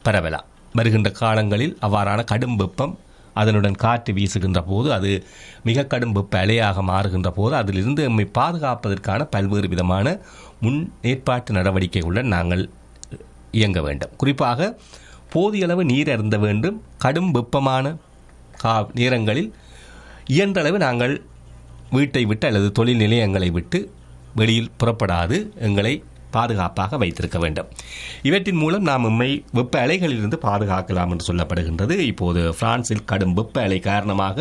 பரவலாம் வருகின்ற காலங்களில் அவ்வாறான கடும் வெப்பம் அதனுடன் காற்று வீசுகின்ற போது அது மிக கடும் வெப்ப அலையாக மாறுகின்ற போது அதிலிருந்து நம்மை பாதுகாப்பதற்கான பல்வேறு விதமான முன் ஏற்பாட்டு நடவடிக்கைகளுடன் நாங்கள் இயங்க வேண்டும் குறிப்பாக போதிய அளவு நீர் அருந்த வேண்டும் கடும் வெப்பமான கா நேரங்களில் இயன்றளவு நாங்கள் வீட்டை விட்டு அல்லது தொழில் நிலையங்களை விட்டு வெளியில் புறப்படாது எங்களை பாதுகாப்பாக வைத்திருக்க வேண்டும் இவற்றின் மூலம் நாம் உண்மை வெப்ப அலைகளிலிருந்து பாதுகாக்கலாம் என்று சொல்லப்படுகின்றது இப்போது பிரான்சில் கடும் வெப்ப அலை காரணமாக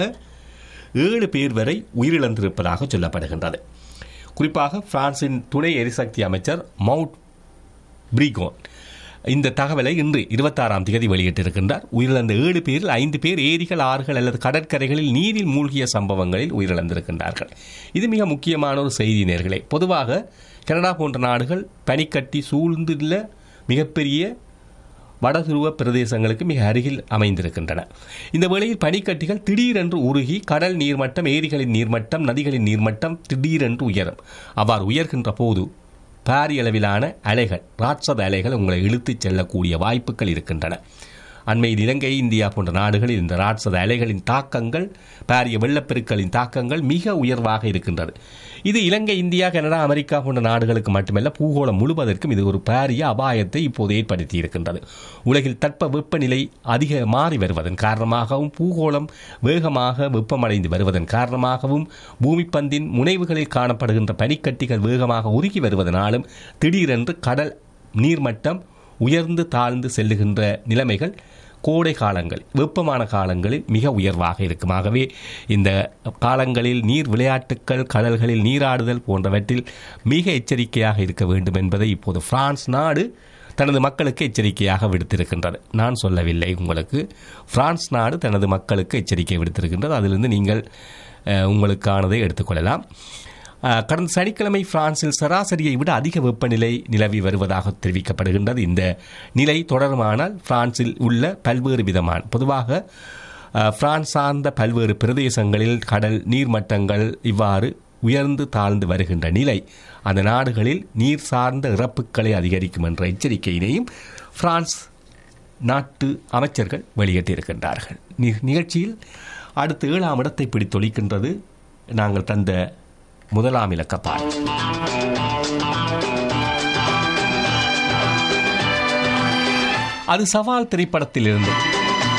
ஏழு பேர் வரை உயிரிழந்திருப்பதாக சொல்லப்படுகின்றது குறிப்பாக பிரான்சின் துணை எரிசக்தி அமைச்சர் மவுண்ட் பிரிகோன் இந்த தகவலை இன்று இருபத்தாறாம் தேதி வெளியிட்டிருக்கின்றார் உயிரிழந்த ஏழு பேரில் ஐந்து பேர் ஏரிகள் ஆறுகள் அல்லது கடற்கரைகளில் நீரில் மூழ்கிய சம்பவங்களில் உயிரிழந்திருக்கின்றார்கள் இது மிக முக்கியமான ஒரு செய்தி நேர்களே பொதுவாக கனடா போன்ற நாடுகள் பனிக்கட்டி சூழ்ந்துள்ள மிகப்பெரிய வடதுருவ பிரதேசங்களுக்கு மிக அருகில் அமைந்திருக்கின்றன இந்த வேளையில் பனிக்கட்டிகள் திடீரென்று உருகி கடல் நீர்மட்டம் ஏரிகளின் நீர்மட்டம் நதிகளின் நீர்மட்டம் திடீரென்று உயரும் அவ்வாறு உயர்கின்ற போது பாரிய அளவிலான அலைகள் ராட்சத அலைகள் உங்களை இழுத்துச் செல்லக்கூடிய வாய்ப்புகள் இருக்கின்றன அண்மையில் இலங்கை இந்தியா போன்ற நாடுகளில் இந்த ராட்சத அலைகளின் தாக்கங்கள் பாரிய வெள்ளப்பெருக்களின் தாக்கங்கள் மிக உயர்வாக இருக்கின்றது இது இலங்கை இந்தியா கனடா அமெரிக்கா போன்ற நாடுகளுக்கு மட்டுமல்ல பூகோளம் முழுவதற்கும் இது ஒரு பாரிய அபாயத்தை இப்போது ஏற்படுத்தி இருக்கின்றது உலகில் தட்ப வெப்பநிலை அதிக மாறி வருவதன் காரணமாகவும் பூகோளம் வேகமாக வெப்பமடைந்து வருவதன் காரணமாகவும் பூமிப்பந்தின் முனைவுகளில் காணப்படுகின்ற பனிக்கட்டிகள் வேகமாக உருகி வருவதனாலும் திடீரென்று கடல் நீர்மட்டம் உயர்ந்து தாழ்ந்து செல்லுகின்ற நிலைமைகள் கோடை காலங்கள் வெப்பமான காலங்களில் மிக உயர்வாக இருக்கும் ஆகவே இந்த காலங்களில் நீர் விளையாட்டுக்கள் கடல்களில் நீராடுதல் போன்றவற்றில் மிக எச்சரிக்கையாக இருக்க வேண்டும் என்பதை இப்போது பிரான்ஸ் நாடு தனது மக்களுக்கு எச்சரிக்கையாக விடுத்திருக்கின்றது நான் சொல்லவில்லை உங்களுக்கு பிரான்ஸ் நாடு தனது மக்களுக்கு எச்சரிக்கை விடுத்திருக்கின்றது அதிலிருந்து நீங்கள் அஹ், உங்களுக்கானதை எடுத்துக்கொள்ளலாம் அஹ், கடந்த சனிக்கிழமை பிரான்சில் சராசரியை விட அதிக வெப்பநிலை நிலவி வருவதாக தெரிவிக்கப்படுகின்றது இந்த நிலை தொடருமானால் பிரான்சில் உள்ள பல்வேறு விதமான பொதுவாக அஹ், பிரான்ஸ் சார்ந்த பல்வேறு பிரதேசங்களில் கடல் நீர்மட்டங்கள் இவ்வாறு உயர்ந்து தாழ்ந்து வருகின்ற நிலை அந்த நாடுகளில் நீர் சார்ந்த இறப்புகளை அதிகரிக்கும் என்ற எச்சரிக்கையினையும் பிரான்ஸ் நாட்டு அமைச்சர்கள் வெளியிட்டிருக்கின்றார்கள் நி- நிகழ்ச்சியில் அடுத்த ஏழாம் இடத்தை பிடித்தொழிக்கின்றது நாங்கள் தந்த முதலாம் இலக்க பாடல் அது சவால் திரைப்படத்தில் இருந்து